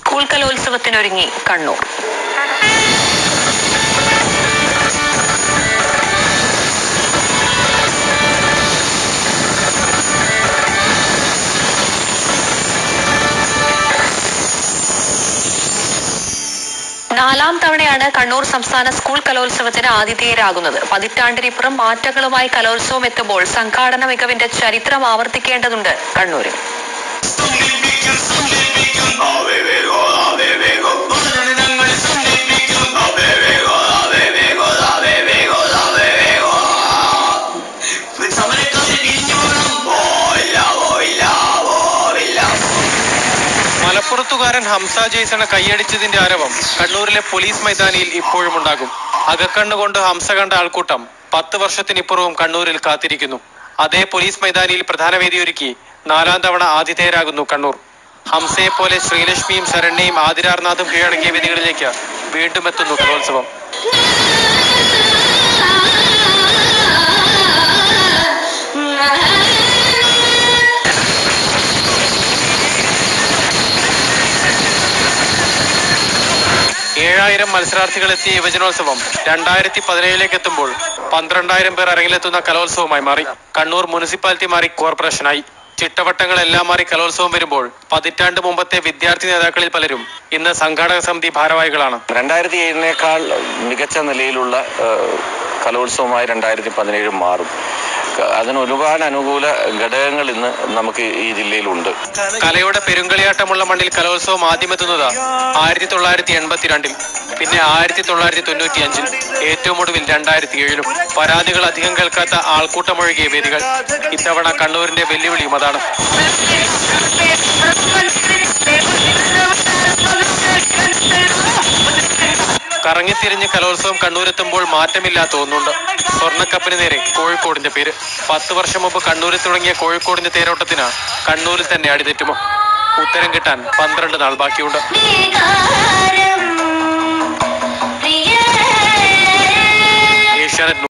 school കലോത്സവത്തിനൊരുങ്ങി Kannur നാലാം തവണയാണ് കണ്ണൂർ സംസ്ഥാന സ്കൂൾ കലോത്സവത്തിന് ആതിഥേയരാകുന്നത് പതിറ്റാണ്ടിനിപ്പുറം മാറ്റങ്ങളുമായി കലോത്സവം എത്തുമ്പോൾ സംഘാടന മികവിന്റെ ചരിത്രം ആവർത്തിക്കേണ്ടതുണ്ട് കണ്ണൂരിൽ സങ്കൽപ്പിക്കും സങ്കൽപ്പിക്കും ആവേ വേഗോ ആവേ വേഗോ ഞങ്ങൾ സങ്കൽപ്പിക്കും ആവേ വേഗോ ആവേ വേഗോ ആവേ വേഗോ ആവേ വേഗോ സമരക്കാരെ പിരിഞ്ഞു വേണം പോയില്ല പോയില്ല പോയില്ല മലപ്പുറത്തുകാരൻ ഹംസ ജെയ്സണെ കൈയടിച്ചതിന്റെ ആരവം കണ്ണൂരിലെ പോലീസ് മൈതാനിയിൽ ഇപ്പോഴും ഉണ്ടാകും അകക്കണ്ണുകൊണ്ട് ഹംസ കണ്ട ആൾക്കൂട്ടം പത്ത് വർഷത്തിനിപ്പുറവും കണ്ണൂരിൽ കാത്തിരിക്കുന്നു അതേ പോലീസ് മൈതാനിയിൽ പ്രധാന വേദിയൊരുക്കി നാലാം തവണ ആതിഥേയരാകുന്നു കണ്ണൂർ ഹംസയെ പോലെ ശ്രീലക്ഷ്മിയും ശരണ്യയും ആതിരാർനാഥും കീഴടങ്ങിയ വേദികളിലേക്ക് വീണ്ടും എത്തുന്നു കലോത്സവം ഏഴായിരം മത്സരാർത്ഥികൾ എത്തിയ യുവജനോത്സവം രണ്ടായിരത്തി പതിനേഴിലേക്ക് എത്തുമ്പോൾ പന്ത്രണ്ടായിരം പേർ അരങ്ങിലെത്തുന്ന കലോത്സവമായി മാറി കണ്ണൂർ മുനിസിപ്പാലിറ്റി മാറി കോർപ്പറേഷനായി ചിട്ടവട്ടങ്ങളെല്ലാം മാറി കലോത്സവം വരുമ്പോൾ പതിറ്റാണ്ട് മുമ്പത്തെ വിദ്യാർത്ഥി നേതാക്കളിൽ പലരും ഇന്ന് സംഘാടക സമിതി ഭാരവാഹികളാണ് രണ്ടായിരത്തി ഏഴിനേക്കാൾ മികച്ച നിലയിലുള്ള ഏഹ്, കലോത്സവമായി രണ്ടായിരത്തി പതിനേഴ് മാറും ക- അതിന് ഒരുപാട് അനുകൂല ഘടകങ്ങൾ ഇന്ന് നമുക്ക് ഈ ജില്ലയിലുണ്ട് കലയുടെ പെരുങ്കളിയാട്ടമുള്ള മണ്ണിൽ കലോത്സവം ആദ്യമെത്തുന്നത് ആയിരത്തി തൊള്ളായിരത്തി എൺപത്തിരണ്ടിൽ പിന്നെ ആയിരത്തി തൊള്ളായിരത്തി തൊണ്ണൂറ്റി അഞ്ചിൽ ഏറ്റവും ഒടുവിൽ രണ്ടായിരത്തി ഏഴിലും പരാതികൾ അധികം കേൾക്കാത്ത ആൾക്കൂട്ടമൊഴുകിയ വേദികൾ ഇത്തവണ കണ്ണൂരിന്റെ വെല്ലുവിളിയും അതാണ് കറങ്ങിത്തിരിഞ്ഞ് കലോത്സവം കണ്ണൂരെത്തുമ്പോൾ മാറ്റമില്ലാത്ത ഒന്നുണ്ട് സ്വർണ്ണക്കപ്പിന് നേരെ കോഴിക്കോടിന്റെ പേര് പത്ത് വർഷം മുമ്പ് കണ്ണൂരിൽ തുടങ്ങിയ കോഴിക്കോടിന്റെ തേരോട്ടത്തിന് കണ്ണൂരിൽ തന്നെ അടിതെറ്റുമോ ഉത്തരം കിട്ടാൻ പന്ത്രണ്ട് നാൾ ബാക്കിയുണ്ട് ഏഷ്യാനെറ്റ്